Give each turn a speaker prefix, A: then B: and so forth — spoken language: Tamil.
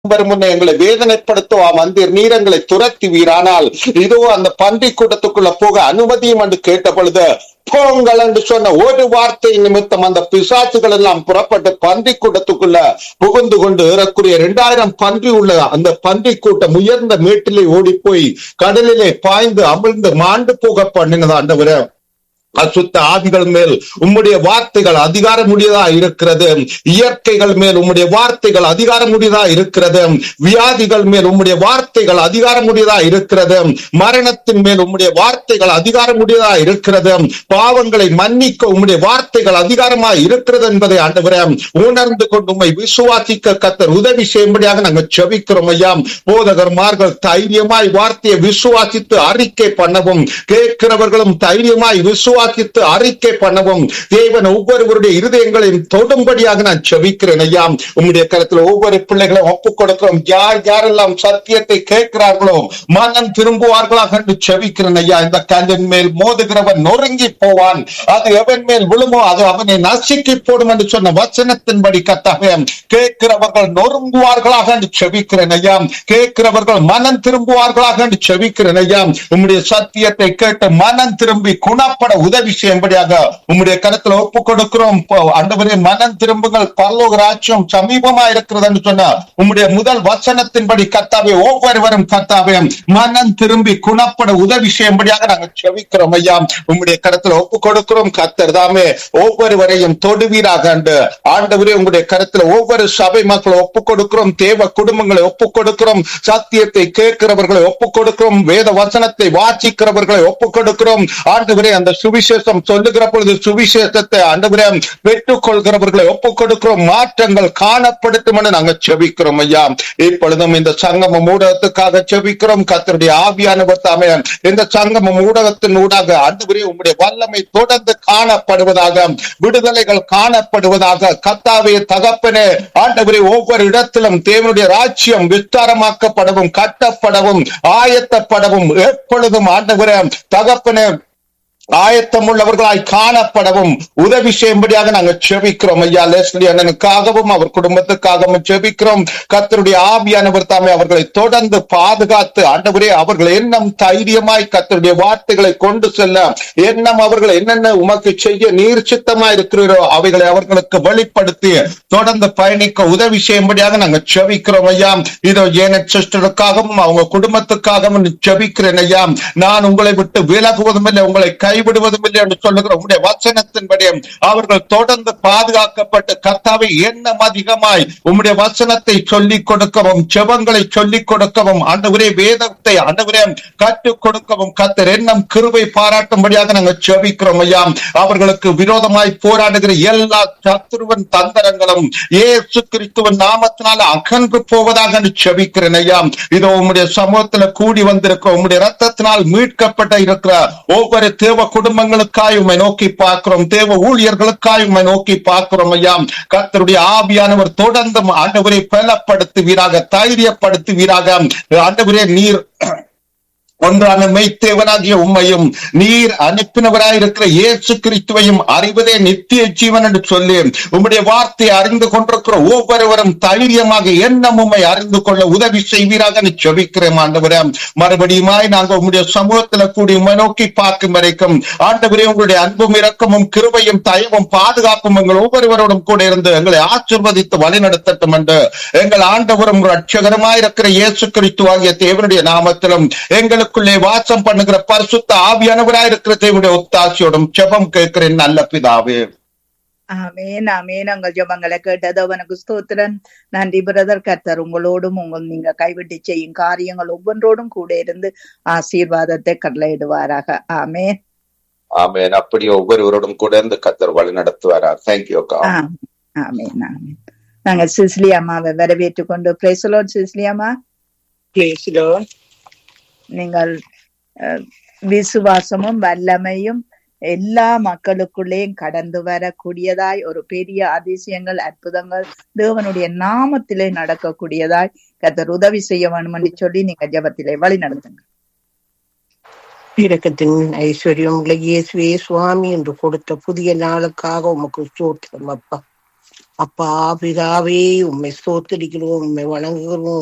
A: வரும் முன்னே எங்களை வேதனைப்படுத்துவா வந்தீர் நீர் எங்களை துரத்துவீரானால் இதோ அந்த பன்றி கூட்டத்துக்குள்ள போக அனுமதியும் என்று கேட்ட பொழுது போங்கள் என்று சொன்ன ஒரு வார்த்தை நிமித்தம் அந்த பிசாசுகள் எல்லாம் புறப்பட்டு பன்றி கூட்டத்துக்குள்ள புகுந்து கொண்டு ஏறக்குறைய இரண்டாயிரம் பன்றி உள்ள அந்த பன்றி கூட்டம் உயர்ந்த மேட்டிலே ஓடி போய் கடலிலே பாய்ந்து அமிழ்ந்து மாண்டு போக பண்ணினது ஆண்டவரே அசுத்த ஆவிகள் மேல் உம்முடைய வார்த்தைகள் அதிகாரமுடையதா இருக்கிறது இயற்கைகள் மேல் உம்முடைய வார்த்தைகள் அதிகாரமுடையதா இருக்கிறது வியாதிகள் மேல் உம்முடைய வார்த்தைகள் அதிகாரமுடையதா இருக்கிறது மரணத்தின் மேல் உம்முடைய வார்த்தைகள் அதிகாரமுடையதா இருக்கிறது பாவங்களை மன்னிக்க உம்முடைய வார்த்தைகள் அதிகாரமா இருக்கிறது என்பதை ஆண்டவரே உணர்ந்து கொண்டு உம்மை விசுவாசிக்க கத்தர் உதவி செய்யும்படியாக நாங்கள் செபிக்கிறோம் ஐயா போதகர்மார்கள் தைரியமாய் வார்த்தையை விசுவாசித்து அறிக்கை பண்ணவும் கேட்கிறவர்களும் தைரியமாய் விசுவாசித்து அறிக்கை பண்ணவும் தேவன் ஒவ்வொருவருடைய இருதயங்களையும் தொடும்படியாக நான் செபிக்கிறேன் ஐயா உம்முடைய கருத்துல ஒவ்வொரு பிள்ளைகளும் ஒப்புக் கொடுக்கிறோம் யார் யாரெல்லாம் சத்தியத்தை கேட்கிறார்களோ மனம் திரும்புவார்களாக என்று செபிக்கிறேன் ஐயா இந்த கல்லின் மேல் மோதுகிறவன் நொறுங்கி போவான் அது எவன் மேல் விழுமோ அது அவனை நசுக்கி போடும் என்று சொன்ன வசனத்தின்படி கத்தாக கேட்கிறவர்கள் நொறுங்குவார்களாக என்று செபிக்கிறேன் ஐயா கேட்கிறவர்கள் மனம் திரும்புவார்களாக என்று செபிக்கிறேன் ஐயா உம்முடைய சத்தியத்தை கேட்டு மனம் திரும்பி குணப்பட உதவி செய்யும்படியாக உம்முடைய கருத்துல ஒப்பு கொடுக்கிறோம் அண்டவரே மனம் திரும்புங்கள் பரலோக ராட்சியம் சமீபமா இருக்கிறது என்று சொன்ன உம்முடைய முதல் வசனத்தின்படி கத்தாவே ஒவ்வொருவரும் கத்தாவே மனம் திரும்பி குணப்பட உதவி செய்யும்படியாக நாங்கள் செவிக்கிறோம் ஐயா உம்முடைய கருத்துல ஒப்பு கொடுக்கிறோம் கத்தர் தாமே ஒவ்வொருவரையும் தொடுவீராக அண்டு ஆண்டவரே உங்களுடைய கருத்துல ஒவ்வொரு சபை மக்களை ஒப்பு கொடுக்கிறோம் தேவ குடும்பங்களை ஒப்பு கொடுக்கிறோம் சத்தியத்தை கேட்கிறவர்களை ஒப்பு கொடுக்கிறோம் வேத வசனத்தை வாசிக்கிறவர்களை ஒப்பு கொடுக்கிறோம் ஆண்டவரே அந்த சுவிசேஷம் சொல்லுகிற பொழுது சுவிசேஷத்தை ஆண்டவரே பெற்றுக் கொள்கிறவர்களை ஒப்புக் கொடுக்கிறோம் மாற்றங்கள் காணப்படுத்தும் என நாங்கள் செபிக்கிறோம் ஐயா இப்பொழுதும் இந்த சங்கம ஊடகத்துக்காக செபிக்கிறோம் கத்தருடைய ஆவியானவர் தாமே இந்த சங்கம ஊடகத்தின் ஊடாக ஆண்டவரே உங்களுடைய வல்லமை தொடர்ந்து காணப்படுவதாக விடுதலைகள் காணப்படுவதாக கத்தாவே தகப்பனே ஆண்டவரே ஒவ்வொரு இடத்திலும் தேவனுடைய ராஜ்யம் விஸ்தாரமாக்கப்படவும் கட்டப்படவும் ஆயத்தப்படவும் எப்பொழுதும் ஆண்டவரே தகப்பனே ஆயத்தம் உள்ளவர்களாய் காணப்படவும் உதவி செய்யும்படியாக நாங்கள் செபிக்கிறோம் ஐயா லெஸ்லி அண்ணனுக்காகவும் அவர் குடும்பத்துக்காகவும் செபிக்கிறோம் கத்தருடைய ஆவியானவர் தாமே அவர்களை தொடர்ந்து பாதுகாத்து ஆண்டவரே அவர்கள் எண்ணம் தைரியமாய் கத்தருடைய வார்த்தைகளை கொண்டு செல்ல எண்ணம் அவர்கள் என்னென்ன உமக்கு செய்ய நீர் சித்தமா இருக்கிறீரோ அவைகளை அவர்களுக்கு வெளிப்படுத்தி தொடர்ந்து பயணிக்க உதவி செய்யும்படியாக நாங்கள் செபிக்கிறோம் ஐயா இதோ ஏன சிஸ்டருக்காகவும் அவங்க குடும்பத்துக்காகவும் செபிக்கிறேன் ஐயா நான் உங்களை விட்டு விலகுவதும் இல்லை உங்களை கைவிடுவதும் இல்லை என்று சொல்லுகிற உங்களுடைய வசனத்தின்படி அவர்கள் தொடர்ந்து பாதுகாக்கப்பட்டு கர்த்தாவை எண்ணம் அதிகமாய் உம்முடைய வசனத்தை சொல்லிக் கொடுக்கவும் செவங்களை சொல்லிக் கொடுக்கவும் ஆண்டவரே வேதத்தை ஆண்டவரே கற்றுக் கொடுக்கவும் கத்தர் எண்ணம் கிருவை பாராட்டும்படியாக நாங்கள் செபிக்கிறோம் ஐயா அவர்களுக்கு விரோதமாய் போராடுகிற எல்லா சத்துருவன் தந்திரங்களும் ஏசு கிறிஸ்துவன் நாமத்தினால அகன்று போவதாக என்று செபிக்கிறேன் ஐயா இதோ உம்முடைய சமூகத்துல கூடி வந்திருக்க உம்முடைய ரத்தத்தினால் மீட்கப்பட்ட இருக்கிற ஒவ்வொரு தேவ குடும்பங்களுக்காய் உண்மை நோக்கி பார்க்கிறோம் தேவ ஊழியர்களுக்காய் உண்மை நோக்கி பார்க்கிறோம் ஐயா கர்த்தருடைய ஆவியானவர் தொடர்ந்து ஆண்டவரை பலப்படுத்துவீராக தைரியப்படுத்துவீராக ஆண்டவரே நீர் ஒன்றான மெய்த்தேவனாகிய உண்மையும் நீர் அனுப்பினவராய் இருக்கிற இயேசு கிறிஸ்துவையும் அறிவதே நித்திய ஜீவன் என்று சொல்லி உம்முடைய வார்த்தையை அறிந்து கொண்டிருக்கிற ஒவ்வொருவரும் தைரியமாக எண்ணம் உண்மை அறிந்து கொள்ள உதவி செய்வீராக செபிக்கிறேன் ஆண்டவரே மறுபடியுமாய் நாங்கள் உங்களுடைய சமூகத்துல கூடி உண்மை நோக்கி பார்க்கும் வரைக்கும் ஆண்டவரே உங்களுடைய அன்பும் இரக்கமும் கிருபையும் தயவும் பாதுகாப்பும் எங்கள் ஒவ்வொருவரோடும் கூட இருந்து எங்களை ஆசிர்வதித்து வழிநடத்தட்டும் என்று எங்கள் ஆண்டவரும் ரட்சகரமாய் இருக்கிற இயேசு கிறிஸ்து ஆகிய தேவனுடைய நாமத்திலும் எங்களுக்கு உங்களுக்குள்ளே வாசம் பண்ணுகிற பரிசுத்த ஆவியானவராய் இருக்கிற தேவனுடைய ஒத்தாசியோடும் செபம் கேட்கிறேன் நல்ல பிதாவே
B: ஆமேன் ஆமேன் உங்கள் ஜபங்களை கேட்டது அவனுக்கு ஸ்தோத்திரன் நன்றி பிரதர் கர்த்தர் உங்களோடும் உங்கள் நீங்க கைவிட்டு செய்யும் காரியங்கள் ஒவ்வொன்றோடும் கூட இருந்து ஆசீர்வாதத்தை கடலையிடுவாராக ஆமேன்
A: ஆமேன் அப்படி ஒவ்வொருவரோடும் கூட இருந்து கத்தர் வழி நடத்துவாரா தேங்க்யூ
B: ஆமேன் ஆமேன் நாங்க சிஸ்லி அம்மாவை வரவேற்று கொண்டு பிரேசலோன் சிஸ்லி அம்மா நீங்கள் விசுவாசமும் வல்லமையும் எல்லா மக்களுக்குள்ளேயும் கடந்து வரக்கூடியதாய் ஒரு பெரிய அதிசயங்கள் அற்புதங்கள் தேவனுடைய நாமத்திலே நடக்கக்கூடியதாய் கத்தர் உதவி செய்ய வேணும் என்று சொல்லி நீங்க ஜபத்திலே வழி நடத்துங்க
C: இரக்கத்தின் ஐஸ்வர்யம் இயேசுவே சுவாமி என்று கொடுத்த புதிய நாளுக்காக உமக்கு சோத்திரம் அப்பா அப்பா பிதாவே உம்மை ஸ்தோத்திரிக்கிறோம் உம்மை வணங்குகிறோம்